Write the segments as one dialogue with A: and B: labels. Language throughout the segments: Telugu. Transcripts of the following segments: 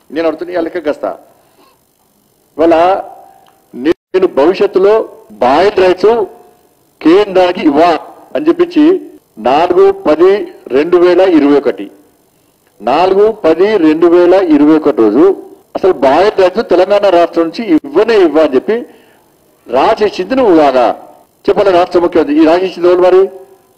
A: నేను అడుగుతున్నా లెక్క కస్తా ఇవాళ నేను భవిష్యత్తులో బాయిల్ రైట్స్ కేంద్రానికి ఇవ్వా అని చెప్పించి నాలుగు పది రెండు వేల ఇరవై ఒకటి నాలుగు పది రెండు వేల ఇరవై ఒకటి రోజు అసలు బాయిల్ రైట్స్ తెలంగాణ రాష్ట్రం నుంచి ఇవ్వనే ఇవ్వ అని చెప్పి రాసిచ్చింది నువ్వు కాదా చెప్పాలి రాష్ట్ర ముఖ్యమంత్రి ఈ రాసిచ్చింది ఎవరు మరి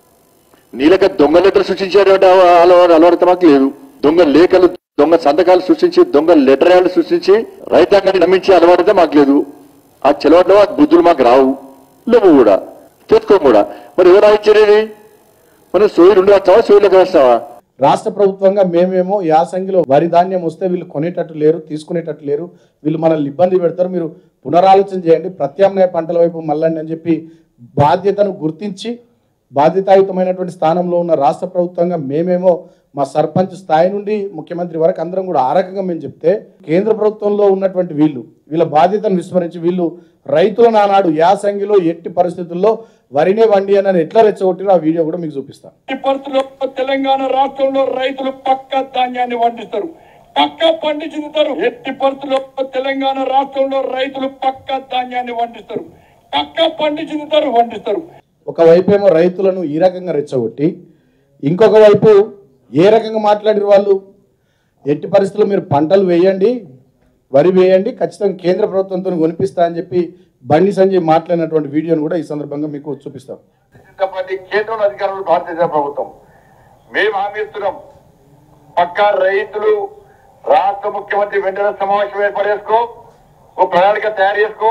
A: నీలక దొంగ లెక్కలు సృష్టించారు అంటే అలవాటు అలవాటు మాకు లేదు దొంగ లేఖలు దొంగ సంతకాలు సృష్టించి దొంగ లెటరాలు సృష్టించి రైతాంగాన్ని నమ్మించే అలవాటు మాకు లేదు ఆ చెలవాట్లో ఆ బుద్ధులు మాకు రావు లేవు కూడా తెచ్చుకో కూడా మరి ఎవరు రాయించేది మనం సోయిలు ఉండి వస్తావా సోయిలకు వేస్తావా
B: రాష్ట్ర ప్రభుత్వంగా మేమేమో యాసంగిలో వరి ధాన్యం వస్తే వీళ్ళు కొనేటట్టు లేరు తీసుకునేటట్టు లేరు వీళ్ళు మనల్ని ఇబ్బంది పెడతారు మీరు పునరాలోచన చేయండి ప్రత్యామ్నాయ పంటల వైపు మళ్ళండి అని చెప్పి బాధ్యతను గుర్తించి బాధ్యతాయుతమైనటువంటి స్థానంలో ఉన్న రాష్ట్ర ప్రభుత్వంగా మేమేమో మా సర్పంచ్ స్థాయి నుండి ముఖ్యమంత్రి వరకు అందరం కూడా ఆ రకంగా మేము చెప్తే కేంద్ర ప్రభుత్వంలో ఉన్నటువంటి వీళ్ళు వీళ్ళ బాధ్యతను విస్మరించి వీళ్ళు రైతులను ఆనాడు యాసంగిలో ఎట్టి పరిస్థితుల్లో వరినే వండి అని ఎట్లా రెచ్చగొట్టిరో ఆ వీడియో కూడా మీకు చూపిస్తాను
C: ఎట్టి పరిస్థితుల్లో తెలంగాణ రాష్ట్రంలో రైతులు పక్క ధాన్యాన్ని పండిస్తారు పక్క పండించుతారు ఎట్టి పరిస్థితుల్లో తెలంగాణ రాష్ట్రంలో రైతులు పక్క ధాన్యాన్ని పండిస్తారు పక్క పండించుతారు పండిస్తారు
B: ఒకవైపు ఏమో రైతులను ఈ రకంగా రెచ్చగొట్టి ఇంకొక వైపు ఏ రకంగా మాట్లాడిన వాళ్ళు ఎట్టి పరిస్థితుల్లో మీరు పంటలు వేయండి వరి వేయండి ఖచ్చితంగా కేంద్ర ప్రభుత్వంతో కొనిపిస్తా అని చెప్పి బండి సంజయ్ మాట్లాడినటువంటి వీడియోను కూడా ఈ సందర్భంగా మీకు చూపిస్తాం
C: పార్టీ కేంద్రంలో అధికారంలో భారతీయ జనతా ప్రభుత్వం మేము హామీ ఇస్తున్నాం పక్కా రైతులు రాష్ట్ర ముఖ్యమంత్రి వెంటనే సమావేశం ఏర్పాటు చేసుకో ఓ ప్రణాళిక తయారు చేసుకో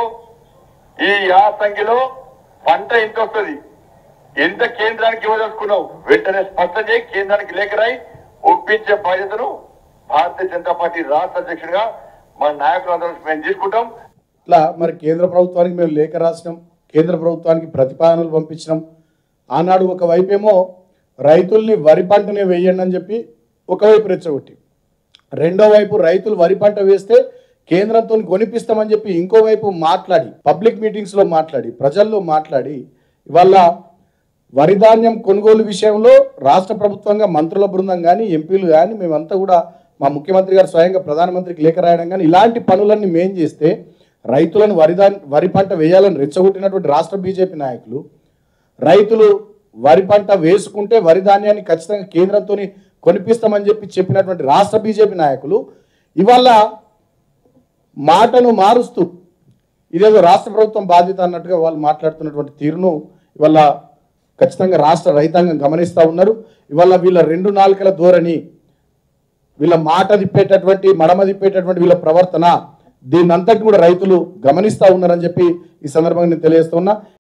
C: ఈ యాసంగిలో పంట ఎంత వస్తుంది ఎంత కేంద్రానికి ఇవ్వదలుచుకున్నావు వెంటనే స్పష్టం చేయి కేంద్రానికి లేఖ రాయి ఒప్పించే బాధ్యతను భారతీయ జనతా పార్టీ రాష్ట్ర అధ్యక్షుడిగా మా నాయకులందరూ మేము తీసుకుంటాం
B: ఇట్లా మరి కేంద్ర ప్రభుత్వానికి మేము లేఖ రాసినాం కేంద్ర ప్రభుత్వానికి ప్రతిపాదనలు పంపించినాం ఆనాడు ఒకవైపు ఏమో రైతుల్ని వరి పంటనే వేయండి అని చెప్పి ఒకవైపు రెచ్చగొట్టి రెండో వైపు రైతులు వరి పంట వేస్తే కేంద్రంతో కొనిపిస్తామని చెప్పి ఇంకోవైపు మాట్లాడి పబ్లిక్ మీటింగ్స్లో మాట్లాడి ప్రజల్లో మాట్లాడి ఇవాళ వరి ధాన్యం కొనుగోలు విషయంలో రాష్ట్ర ప్రభుత్వంగా మంత్రుల బృందం కానీ ఎంపీలు కానీ మేమంతా కూడా మా ముఖ్యమంత్రి గారు స్వయంగా ప్రధానమంత్రికి లేఖ రాయడం కానీ ఇలాంటి పనులన్నీ మేం చేస్తే రైతులను వరి ధాన్ వరి పంట వేయాలని రెచ్చగొట్టినటువంటి రాష్ట్ర బీజేపీ నాయకులు రైతులు వరి పంట వేసుకుంటే వరి ధాన్యాన్ని ఖచ్చితంగా కేంద్రంతో కొనిపిస్తామని చెప్పి చెప్పినటువంటి రాష్ట్ర బీజేపీ నాయకులు ఇవాళ మాటను మారుస్తూ ఇదేదో రాష్ట్ర ప్రభుత్వం బాధ్యత అన్నట్టుగా వాళ్ళు మాట్లాడుతున్నటువంటి తీరును ఇవాళ ఖచ్చితంగా రాష్ట్ర రైతాంగం గమనిస్తూ ఉన్నారు ఇవాళ వీళ్ళ రెండు నాలుకల ధోరణి వీళ్ళ మాట తిప్పేటటువంటి మడమ తిప్పేటటువంటి వీళ్ళ ప్రవర్తన దీన్ని అంతటి కూడా రైతులు గమనిస్తూ ఉన్నారని చెప్పి ఈ సందర్భంగా నేను తెలియజేస్తున్నా